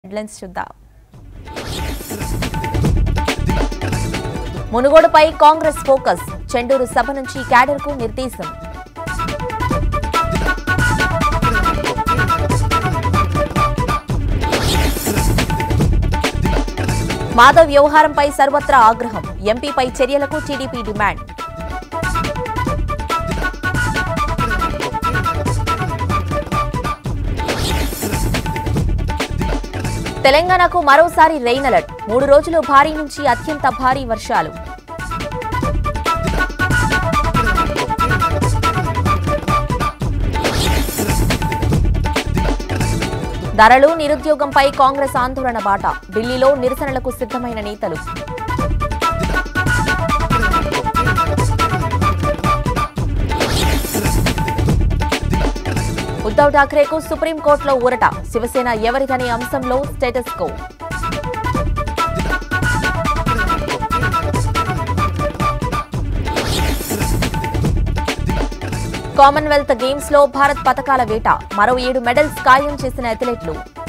headlines చూద్దాం మునుగోడుపై Congress focus Chandur సభ నుంచి క్యాడర్కు నిర్దేశం మాధవ్ వ్యవహారంపై సర్వత్రా ఆగ్రహం ఎంపీపై చర్యలకు టీడీపీ డిమాండ్ తెలంగాణకు మరోసారి రెయిన్ అలర్ట్ మూడు రోజులు భారీ నుంచి అత్యంత భారీ వర్షాలు ధరలు నిరుద్యోగంపై కాంగ్రెస్ ఆందోళన బాట ఢిల్లీలో నిరసనలకు సిద్ధమైన నేతలు ఉద్దవ్ ఠాక్రేకు సుప్రీంకోర్టులో ఊరట శివసేన ఎవరిదనే అంశంలో స్టేటస్ కో కామన్వెల్త్ గేమ్స్ లో భారత్ పతకాల వేట మరో ఏడు మెడల్స్ ఖాయం చేసిన అథ్లెట్లు